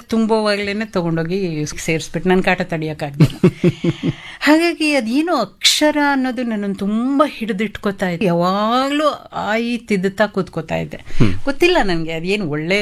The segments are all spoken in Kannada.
ತುಂಬೋವಾಗ್ಲೇನೆ ತಗೊಂಡೋಗಿ ಸೇರಿಸ್ಬಿಟ್ಟು ನನ್ನ ಕಾಟ ತಡಿಯಕ್ಕಾಗ್ಲಿಲ್ಲ ಹಾಗಾಗಿ ಅದೇನೋ ಅಕ್ಷರ ಅನ್ನೋದು ನನ್ನನ್ನು ತುಂಬಾ ಹಿಡಿದಿಟ್ಕೋತಾ ಇದೆ ಯಾವಾಗ್ಲೂ ಆಯಿ ತಿದ್ದುತ್ತಾ ಕೂತ್ಕೋತಾ ಇದ್ದೆ ಗೊತ್ತಿಲ್ಲ ನನಗೆ ಅದೇನು ಒಳ್ಳೆ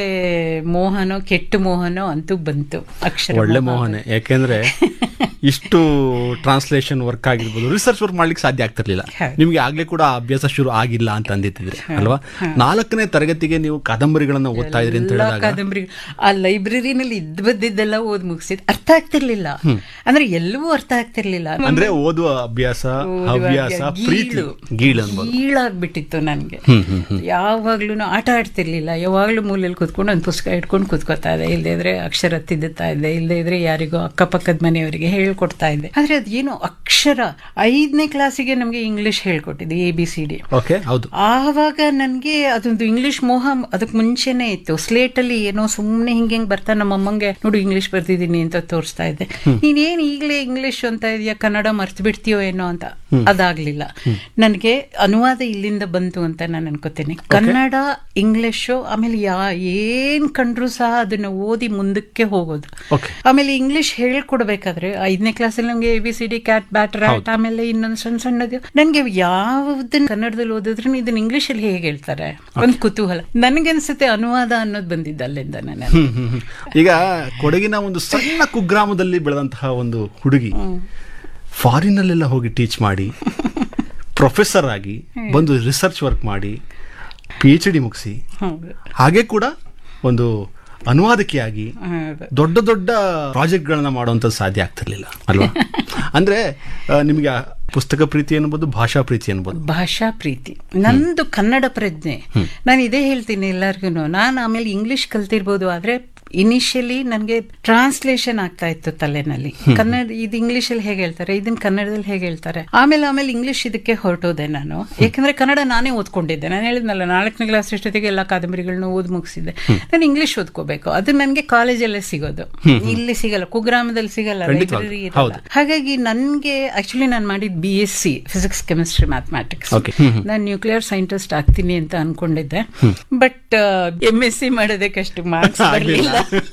ಮೋಹನೋ ಕೆಟ್ಟ ಮೋಹನೋ ಅಂತೂ ಬಂತು ಅಕ್ಷರ ಒಳ್ಳೆ ಮೋಹ. ಮೋಹನೆ ಯಾಕೆಂದ್ರೆ ಇಷ್ಟು ಟ್ರಾನ್ಸ್ಲೇಷನ್ ವರ್ಕ್ ಆಗಿರ್ಬೋದು ರಿಸರ್ಚ್ ವರ್ಕ್ ಮಾಡ್ಲಿಕ್ಕೆ ಸಾಧ್ಯ ಆಗ್ತಿರ್ಲಿಲ್ಲ ಹೌದು. ನಿಮ್ಗೆ ಆಗ್ಲೇ ಕೂಡ ಆ ಅಭ್ಯಾಸ ಶುರು ಆಗಿಲ್ಲ ಅಂತ ಅಂದಿತ್ತಿದ್ರೆ ಅಲ್ವಾ ನಾಲ್ಕನೇ ತರಗತಿಗೆ ನೀವು ಕಾದಂಬರಿಗಳನ್ನ ಓದ್ತಾ ಇದ್ರಿ ಅಂತ ಎಲ್ಲ ಹೇಳಿದಾಗ ಕಾದಂಬರಿ ಆ ಲೈಬ್ರರಿನಲ್ಲಿ ಇದ್ ಬದ್ದಿದ್ದೆಲ್ಲ ಓದ್ ಮುಗಿಸಿದ್ ಅರ್ಥ ಆಗ್ತಿರ್ಲಿಲ್ಲ ಅಂದ್ರೆ ಎಲ್ಲವೂ ಅರ್ಥ ಆಗ್ತಿರ್ಲಿಲ್ಲ ಅಂದ್ರೆ ಓದುವ ಅಭ್ಯಾಸ ಹವ್ಯಾಸ ಪ್ರೀತಿ ಗೀಳು. ಗೀಳು ಅನ್ಬೋದು ಗೀಳಾಗ್ಬಿಟ್ಟಿತ್ತು ನನ್ಗೆ ಯಾವಾಗ್ಲೂ ಆಟ ಆಡ್ತಿರ್ಲಿಲ್ಲ ಯಾವಾಗ್ಲೂ ಮೂಲೆಯಲ್ಲಿ ಕೂತ್ಕೊಂಡು ಒಂದು ಪುಸ್ತಕ ಇಟ್ಕೊಂಡು ಕೂತ್ಕೋತಾ ಇದ್ದೆ ಇಲ್ಲದೆ ಇದ್ರೆ ಅಕ್ಷರ ತಿದ್ದುತ್ತಾ ಇದ್ದೆ ಇಲ್ಲದೆ ಇದ್ರೆ ಯಾರಿಗೋ ಅಕ್ಕಪಕ್ಕದ ಮನೆಯವರಿಗೆ ಹೇಳ್ಕೊಡ್ತಾ ಇದ್ದೆ ಆದ್ರೆ ಅದೇನು ಅಕ್ಷರ ಐದನೇ ಕ್ಲಾಸಿಗೆ ನಮಗೆ ಇಂಗ್ಲಿಷ್ ಹೇಳ್ಕೊಟ್ಟಿದ್ದು A B C D okay ಹೌದು ಆವಾಗ ನನಗೆ ಅದೊಂದು ಇಂಗ್ಲಿಷ್ ಮೋಹ ಅದಕ್ಕೆ ಮುಂಚೆನೆ ಇತ್ತು ಸ್ಲೇಟ್ ಅಲ್ಲಿ ಏನೋ ಸುಮ್ಮನೆ ಹಿಂಗೆ ಹಿಂಗೆ ಬರ್ತಾ ನಮ್ಮ ಅಮ್ಮಂಗೆ ನೋಡು ಇಂಗ್ಲಿಷ್ ಬರ್ತಿದ್ದೀನಿ ಅಂತ ತೋರಿಸ್ತಾ ಇದ್ದೆ ನೀನೇನ್ ಈಗಲೇ ಇಂಗ್ಲಿಷ್ ಅಂತ ಇದೆಯಾ ಕನ್ನಡ ಮರ್ತು ಬಿಡ್ತೀಯೋ ಏನೋ ಅಂತ ಅದಾಗ್ಲಿಲ್ಲ ನನಗೆ ಅನುವಾದ ಇಲ್ಲಿಂದ ಬಂತು ಅಂತ ನಾನು ಅನ್ಕೋತೇನೆ ಕನ್ನಡ ಇಂಗ್ಲಿಷು ಆಮೇಲೆ ಯಾ ಏನ್ ಕಂಡ್ರು ಸಹ ಅದನ್ನ ಓದಿ ಮುಂದಕ್ಕೆ ಹೋಗೋದು ಓಕೆ ಆಮೇಲೆ ಇಂಗ್ಲಿಷ್ ಹೇಳ್ಕೊಡ್ಬೇಕಾದ್ರೆ ಐದನೇ ಕ್ಲಾಸಲ್ಲಿ ನಮ್ಗೆ A B C D cat bat rat ಆಮೇಲೆ ಇನ್ನೊಂದು ಸಣ್ಣ ಸಣ್ಣದು ನನ್ಗೆ ಯಾವ್ದನ್ನ ಕನ್ನಡದಲ್ಲಿ ಓದಿದ್ರು ಇದನ್ನ ಇಂಗ್ಲಿಷ್ ಅಲ್ಲಿ ಹೇಗೆ ಹೇಳ್ತಾರೆ ಒಂದು ಕುತೂಹಲ ನನ್ಗನ್ಸುತ್ತೆ ಅನುವಾದ ಅನ್ನೋದು ಬಂದಿದ್ದು ಅಲ್ಲಿಂದ ನಾನು ಹ್ಮ್, ಹ್ಮ್, ಹ್ಮ್. ಈಗ ಕೊಡಗಿನ ಒಂದು ಸಣ್ಣ ಕುಗ್ರಾಮದಲ್ಲಿ ಬೆಳೆದಂತಹ ಒಂದು ಹುಡುಗಿ ಫಾರಿನಲ್ಲೆಲ್ಲ ಹೋಗಿ ಟೀಚ್ ಮಾಡಿ ಪ್ರೊಫೆಸರ್ ಆಗಿ ಬಂದು ರಿಸರ್ಚ್ ವರ್ಕ್ ಮಾಡಿ ಪಿ ಎಚ್ ಡಿ ಮುಗಿಸಿ ಹೌದು ಹಾಗೆ ಕೂಡ ಒಂದು ಅನುವಾದಕಿಯಾಗಿ ಹೌದು ದೊಡ್ಡ ದೊಡ್ಡ ಪ್ರಾಜೆಕ್ಟ್ಗಳನ್ನ ಮಾಡುವಂಥದ್ದು ಸಾಧ್ಯ ಆಗ್ತಿರ್ಲಿಲ್ಲ ಅಲ್ವಾ ಅಂದ್ರೆ ಆ, ನಿಮಗೆ ಆ ಪುಸ್ತಕ ಪ್ರೀತಿ ಅನ್ಬೋದು ಭಾಷಾ ಪ್ರೀತಿ ಅನ್ಬೋದು ಭಾಷಾ ಪ್ರೀತಿ ನಂದು ಕನ್ನಡ ಪ್ರಜ್ಞೆ ನಾನು ಇದೇ ಹೇಳ್ತೀನಿ ಎಲ್ಲರಿಗೂ ನಾನು ಆಮೇಲೆ ಇಂಗ್ಲಿಷ್ ಕಲ್ತಿರ್ಬೋದು ಆದ್ರೆ ಇನಿಷಿಯಲಿ ನನಗೆ ಟ್ರಾನ್ಸ್ಲೇಷನ್ ಆಗ್ತಾ ಇತ್ತು ತಲೆನಲ್ಲಿ ಕನ್ನಡ ಇದು ಇಂಗ್ಲಿಷ್ ಅಲ್ಲಿ ಹೇಗೆ ಹೇಳ್ತಾರೆ ಇದನ್ನ ಕನ್ನಡದಲ್ಲಿ ಹೇಗೆ ಹೇಳ್ತಾರೆ ಆಮೇಲೆ ಆಮೇಲೆ ಇಂಗ್ಲಿಷ್ ಇದಕ್ಕೆ ಹೊರಟೋದೆ ನಾನು ಯಾಕಂದ್ರೆ ಕನ್ನಡ ನಾನೇ ಓದ್ಕೊಂಡಿದ್ದೆ ನಾನು ಹೇಳಿದ್ನಲ್ಲ ನಾಲ್ಕನೇ ಕ್ಲಾಸ್ ಅಷ್ಟೊತ್ತಿಗೆ ಎಲ್ಲ ಕಾದಂಬರಿಗಳನ್ನ ಓದ್ ಮುಗಿಸಿದ್ದೆ ನಾನು ಇಂಗ್ಲಿಷ್ ಓದ್ಕೋಬೇಕು ಅದು ನನಗೆ ಕಾಲೇಜಲ್ಲೇ ಸಿಗೋದು ಇಲ್ಲಿ ಸಿಗಲ್ಲ ಕುಗ್ರಾಮದಲ್ಲಿ ಸಿಗಲ್ಲ ಖಂಡಿತವಾಗ್ಲೂ. ಲೈಬ್ರರಿ ಹೌದು. ಹಾಗಾಗಿ ನನಗೆ ಆಕ್ಚುಲಿ ನಾನು ಮಾಡಿದ B S C physics chemistry mathematics Okay. ನಾನು ನ್ಯೂಕ್ಲಿಯರ್ ಸೈಂಟಿಸ್ಟ್ ಆಗ್ತೀನಿ ಅಂತ ಅನ್ಕೊಂಡಿದ್ದೆ ಬಟ್ ಎಂ ಎಸ್ ಸಿ ಮಾಡೋದಕ್ಕಷ್ಟು ಮಾರ್ಕ್ಸ್ ಬರಲಿಲ್ಲ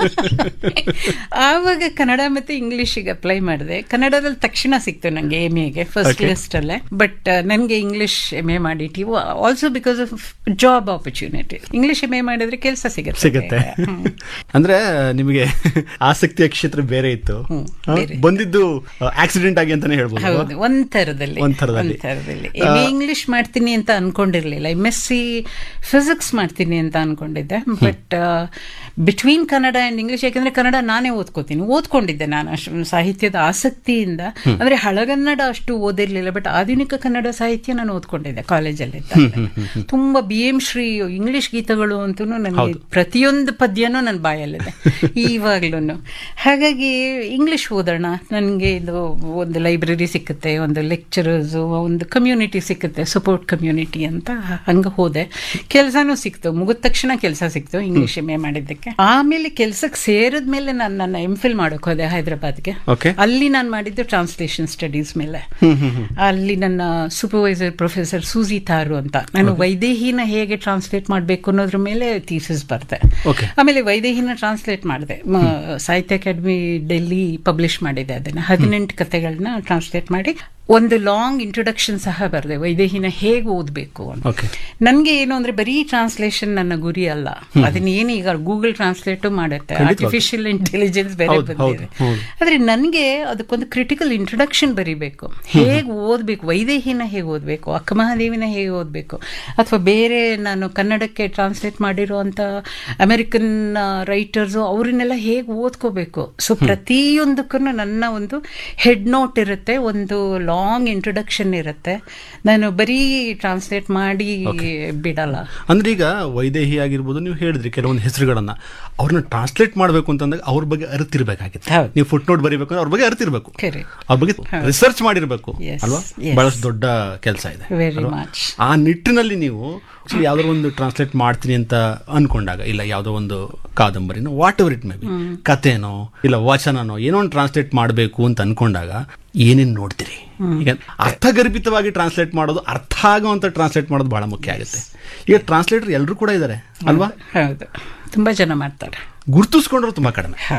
ಆವಾಗ ಕನ್ನಡ ಮತ್ತೆ ಇಂಗ್ಲಿಷಿಗೆ ಅಪ್ಲೈ ಮಾಡಿದೆ ಕನ್ನಡದಲ್ಲಿ ತಕ್ಷಣ ಸಿಕ್ತು ನಂಗೆ ಎಮ್ ಎಗೆ ಫಸ್ಟ್ ಲಿಸ್ಟ್ ಅಲ್ಲೇ ಬಟ್ ನನಗೆ ಇಂಗ್ಲಿಷ್ ಎಮ್ ಎ ಮಾಡಿಟಿ also because of job opportunity English M A ಮಾಡಿದ್ರೆ ಕೆಲಸ ಸಿಗುತ್ತೆ ಸಿಗುತ್ತೆ ಅಂದ್ರೆ ನಿಮಗೆ ಆಸಕ್ತಿಯ ಕ್ಷೇತ್ರ ಬೇರೆ ಇತ್ತು ಆ, ಬಂದಿದ್ದು ಆಕ್ಸಿಡೆಂಟ್ ಆಗಿ ಅಂತಾನೆ ಹೇಳ್ಬೋದು ಅಲ್ವಾ? ಹೌದು ಒಂದ್ ಥರದಲ್ಲಿ ಒಂದ್ ಥರದಲ್ಲಿ. ಥರದಲ್ಲಿ ಎಮ್ ಎ ಇಂಗ್ಲಿಷ್ ಮಾಡ್ತೀನಿ ಅಂತ ಅನ್ಕೊಂಡಿರ್ಲಿಲ್ಲ ಎಮ್ ಎಸ್ ಸಿ ಫಿಸಿಕ್ಸ್ ಮಾಡ್ತೀನಿ ಅಂತ ಅನ್ಕೊಂಡಿದ್ದೆ but between Kannada and English ಯಾಕಂದ್ರೆ ಕನ್ನಡ ನಾನೇ ಓದ್ಕೋತೀನಿ ಓದ್ಕೊಂಡಿದ್ದೆ ನಾನು ಅಷ್ಟು ಸಾಹಿತ್ಯದ ಆಸಕ್ತಿಯಿಂದ ಅಂದ್ರೆ ಹಳಗನ್ನಡ ಅಷ್ಟು ಓದಿರ್ಲಿಲ್ಲ ಬಟ್ ಆಧುನಿಕ ಕನ್ನಡ ಸಾಹಿತ್ಯ ನಾನು ಓದ್ಕೊಂಡಿದ್ದೆ ಕಾಲೇಜಲ್ಲಿ ತುಂಬಾ ಬಿ ಎಂ ಶ್ರೀ ಇಂಗ್ಲಿಷ್ ಗೀತಗಳು ಅಂತೂ ನನಗೆ ಪ್ರತಿಯೊಂದು ಪದ್ಯನೂ ನನ್ನ ಬಾಯಲ್ಲಿದೆ ಇವಾಗ್ಲೂ ಹಾಗಾಗಿ ಇಂಗ್ಲಿಷ್ ಓದೋಣ ನನಗೆ ಇದು ಒಂದು ಲೈಬ್ರರಿ ಸಿಕ್ಕುತ್ತೆ ಒಂದು ಲೆಕ್ಚರರ್ಸ್ ಒಂದು ಕಮ್ಯುನಿಟಿ ಸಿಕ್ಕುತ್ತೆ ಸಪೋರ್ಟ್ ಕಮ್ಯುನಿಟಿ ಅಂತ ಹಂಗೆ ಹೋದೆ ಕೆಲಸನೂ ಸಿಕ್ತು ಮುಗಿದ ತಕ್ಷಣ ಕೆಲಸ ಸಿಕ್ತು ಇಂಗ್ಲಿಷ್ ಎಮ್ ಎ ಮಾಡಿದ್ದಕ್ಕೆ ಆಮೇಲೆ ಕೆಲ್ಸಕ್ಕೆ ಸೇರಿದ್ಮೇಲೆ ನಾನು ನನ್ನ ಎಂ ಫಿಲ್ ಮಾಡೋಕೆ ಹೋದೆ ಹೈದರಾಬಾದ್ಗೆ Okay. ಅಲ್ಲಿ ನಾನು ಮಾಡಿದ್ದು ಟ್ರಾನ್ಸ್ಲೇಷನ್ ಸ್ಟಡೀಸ್ ಮೇಲೆ ಅಲ್ಲಿ ನನ್ನ ಸೂಪರ್ವೈಸರ್ ಪ್ರೊಫೆಸರ್ ಸೂಜಿ ತಾರು ಅಂತ ನಾನು ವೈದೇಹಿನ ಹೇಗೆ ಟ್ರಾನ್ಸ್ಲೇಟ್ ಮಾಡಬೇಕು ಅನ್ನೋದ್ರ ಮೇಲೆ ಥೀಸಿಸ್ ಬರ್ದೆ Okay. ಆಮೇಲೆ ವೈದೇಹಿನ ಟ್ರಾನ್ಸ್ಲೇಟ್ ಮಾಡಿದೆ ಮ- ಸಾಹಿತ್ಯ ಅಕಾಡೆಮಿ ಡೆಲ್ಲಿ ಪಬ್ಲಿಷ್ ಮಾಡಿದೆ ಅದನ್ನ ಹದಿನೆಂಟು ಕಥೆಗಳನ್ನ ಟ್ರಾನ್ಸ್ಲೇಟ್ ಮಾಡಿ ಒಂದು ಲಾಂಗ್ ಇಂಟ್ರೊಡಕ್ಷನ್ ಸಹ ಬರೆದೆ ವೈದೇಹಿನ ಹೇಗೆ ಓದಬೇಕು ಅಂತ ಓಕೆ ನನ್ಗೆ ಏನು ಅಂದ್ರೆ ಬರೀ ಟ್ರಾನ್ಸ್ಲೇಷನ್ ನನ್ನ ಗುರಿ ಅಲ್ಲ ಅದನ್ನ ಏನು ಈಗ ಗೂಗಲ್ ಟ್ರಾನ್ಸ್ಲೇಟ್ ಮಾಡುತ್ತೆ ಖಂಡಿತವಾಗ್ಲೂ. ಆರ್ಟಿಫಿಷಿಯಲ್ ಇಂಟೆಲಿಜೆನ್ಸ್ ಬೇರೆ ಹೌದು, ಬಂದಿದೆ ಹೌದು, ಹೌದು. ಆದ್ರೆ ನನಗೆ ಅದಕ್ಕೊಂದು ಕ್ರಿಟಿಕಲ್ ಇಂಟ್ರೊಡಕ್ಷನ್ ಬರಿಬೇಕು ಹೇಗೆ ಓದಬೇಕು ವೈದೇಹಿನ ಹೇಗೆ ಓದಬೇಕು ಅಕ್ಕಮಹಾದೇವಿನ ಹೇಗೆ ಓದಬೇಕು ಅಥವಾ ಬೇರೆ ನಾನು ಕನ್ನಡಕ್ಕೆ ಟ್ರಾನ್ಸ್ಲೇಟ್ ಮಾಡಿರುವಂತ ಅಮೆರಿಕನ್ ರೈಟರ್ಸು ಅವರನ್ನೆಲ್ಲ ಹೇಗೆ ಓದ್ಕೋಬೇಕು ಸೊ ಪ್ರತಿಯೊಂದಕ್ಕೂ ನನ್ನ ಒಂದು ಹೆಡ್ ನೋಟ್ ಇರುತ್ತೆ ಒಂದು ಲಾಂಗ್ ಇಂಟ್ರೊಡಕ್ಷನ್ ಇರುತ್ತೆ ನಾನು ಬರೀ ಟ್ರಾನ್ಸ್ಲೇಟ್ ಮಾಡಿ ಬಿಡಲ್ಲ ಅಂದ್ರೆ ಈಗ ವೈದೇಹಿ ಆಗಿರ್ಬೋದು ನೀವು ಹೇಳಿದ್ರಿ ಕೆಲವೊಂದು ಹೆಸರುಗಳನ್ನ ಅವ್ರನ್ನ ಟ್ರಾನ್ಸ್ಲೇಟ್ ಮಾಡಬೇಕು ಅಂತಂದಾಗ ಅವ್ರ ಬಗ್ಗೆ ಅರಿತಿರ್ಬೇಕಾಗಿತ್ತು ಹೌದು. ನೀವು ಫುಟ್ ನೋಟ್ ಬರೀಬೇಕು ಅಂದ್ರೆ ಅವ್ರ ಬಗ್ಗೆ ಅರಿತಿರ್ಬೇಕು ಖರೆ ಅವ್ರ ಬಗ್ಗೆ ರಿಸರ್ಚ್ ಮಾಡಿರ್ಬೇಕು Yes, ಅಲ್ವಾ yes. ಬಹಳಷ್ಟು ದೊಡ್ಡ ಕೆಲಸ ಇದೆ ವೆರಿ ಅಲ್ವಾ? ಮಚ್ ಆ ನಿಟ್ಟಿನಲ್ಲಿ ನೀವು actually ಯಾವ್ದೋ ಒಂದು ಟ್ರಾನ್ಸ್ಲೇಟ್ ಮಾಡ್ತೀನಿ ಅಂತ ಅನ್ಕೊಂಡಾಗ ಇಲ್ಲ ಯಾವ್ದೋ ಒಂದು ಕಾದಂಬರಿನೋ whatever it may be ಕಥೆನೋ ಇಲ್ಲ ವಚನನೋ ಏನೋ ಒಂದು ಟ್ರಾನ್ಸ್ಲೇಟ್ ಮಾಡಬೇಕು ಅಂತ ಅನ್ಕೊಂಡಾಗ ಏನೇನ್ ನೋಡ್ತೀರಿ ಈಗ ಅರ್ಥಗರ್ಭಿತವಾಗಿ ಟ್ರಾನ್ಸ್ಲೇಟ್ ಮಾಡೋದು ಅರ್ಥ ಆಗುವಂತ ಟ್ರಾನ್ಸ್ಲೇಟ್ ಮಾಡೋದು ಬಹಳ ಮುಖ್ಯ ಆಗುತ್ತೆ ಈಗ ಟ್ರಾನ್ಸ್ಲೇಟರ್ ಎಲ್ಲರೂ ಕೂಡ ಇದ್ದಾರೆ ಅಲ್ವಾ ಹೌದು ತುಂಬಾ ಜನ ಮಾಡ್ತಾರೆ ಗುರ್ತಿಸ್ಕೊಂಡ್ರು ತುಂಬಾ ಕಡಿಮೆ